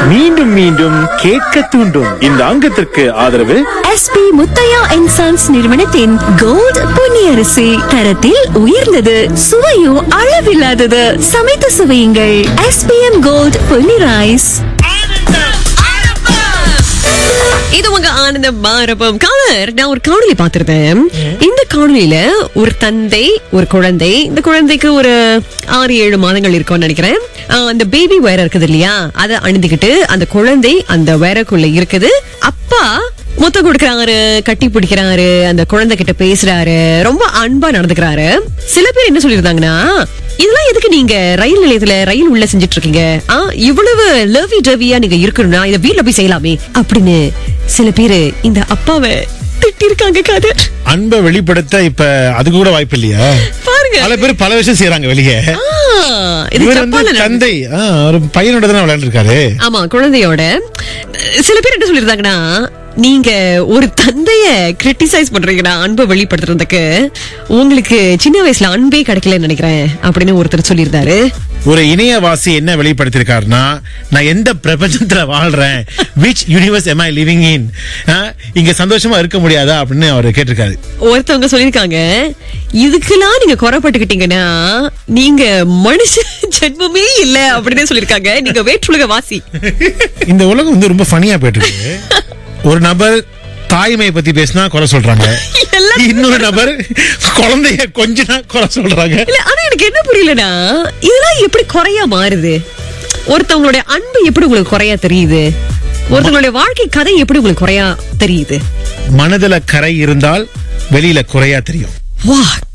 மீண்டும் மீண்டும் கேட்க தூண்டும் இந்த அங்கத்திற்கு ஆதரவு எஸ்பி முத்தையா அண்ட் சன்ஸ் நிறுவனத்தின் கோல்ட் பொன்னியரிசி தரத்தில் உயர்ந்தது சுவையும் அளவில்லாதது சமைத்து சுவையுங்கள் எஸ்பிஎம் கோல்ட் பொன்னி ரைஸ் இது உங்க ஆனந்த மாரபம் காலர் நான் ஒரு காணொலி பார்த்திருந்தேன் இந்த காணொலியில ஒரு தந்தை ஒரு குழந்தை இந்த குழந்தைக்கு ஒரு ஆறு ஏழு மாதங்கள் இருக்கும்னு நினைக்கிறேன் ஆஹ் அந்த பேபி வேற இருக்குது இல்லையா அதை அணிந்துகிட்டு அந்த குழந்தை அந்த வேறக்குள்ள இருக்குது அப்பா முத்தம் கொடுக்கறாரு கட்டி பிடிக்கிறாரு அந்த குழந்தை கிட்ட பேசுறாரு ரொம்ப அன்பா நடந்துக்கிறாரு சில பேர் என்ன சொல்லியிருந்தாங்கன்னா இதெல்லாம் எதுக்கு நீங்க ரயில் நிலையத்துல ரயில் உள்ள செஞ்சுட்டு இருக்கீங்க ஆ, இவ்வளவு லவ்வி டவியா நீங்க இருக்கணும்னா இத வீட்ல போய் செய்யலாமே அப்படின்னு சில பேரு இந்த அப்பாவை திட்டிருக்காங்க கதை அன்பை வெளிப்படுத்த இப்ப அதுக்கு கூட வாய்ப்பு இல்லையா பாருங்க பல பேர் பல விஷயம் செய்யறாங்க வெளியே ஆ, இது இவர் ஜப்பான்ல வந்து நடந்தது. தந்தை ஆ, ஒரு பையனோட தானே விளையாண்டு இருக்காரு ஆமா குழந்தையோட சில பேர் என்ன சொல்லிருந்தாங்கன்னா நீங்க ஒரு தந்தைய கிரிட்டிசைஸ் பண்றீங்கடா அன்பை வெளிப்படுத்துறதுக்கு உங்களுக்கு சின்ன வயசுல அன்பே கிடைக்கலன்னு நினைக்கிறேன் அப்படின்னு ஒருத்தர் சொல்லியிருந்தாரு ஒரு இணையவாசி என்ன வெளிப்படுத்திருக்காருன்னா நான் எந்த பிரபஞ்சத்துல வாழ்றேன் which universe am I living in இங்க சந்தோஷமா இருக்க முடியாதா அப்படின்னு அவர் கேட்டிருக்காரு ஒருத்தவங்க சொல்லிருக்காங்க இதுக்கெல்லாம் நீங்க குறைப்பட்டுக்கிட்டீங்கன்னா நீங்க மனுஷ ஜென்மமே இல்ல அப்படின்னு சொல்லிருக்காங்க நீங்க வேற்றுலக வாசி இந்த உலகம் வந்து ரொம்ப ஃபனியா போயிட்டு இருக்கு ஒரு நபர் தாய்மையை பத்தி பேசினா குறை சொல்றாங்க எல்லாம் இன்னொரு நபர் குழந்தைய கொஞ்சனா குறை சொல்றாங்க இல்ல ஆனா எனக்கு என்ன புரியலனா இதெல்லாம் எப்படி குறையா மாறுது ஒருத்தவங்களுடைய அன்பு எப்படி உங்களுக்கு குறையா தெரியுது ஒருத்தவங்களுடைய வாழ்க்கை கதை எப்படி உங்களுக்கு குறையா தெரியுது மனதுல கரை இருந்தால் வெளியில குறையா தெரியும் வா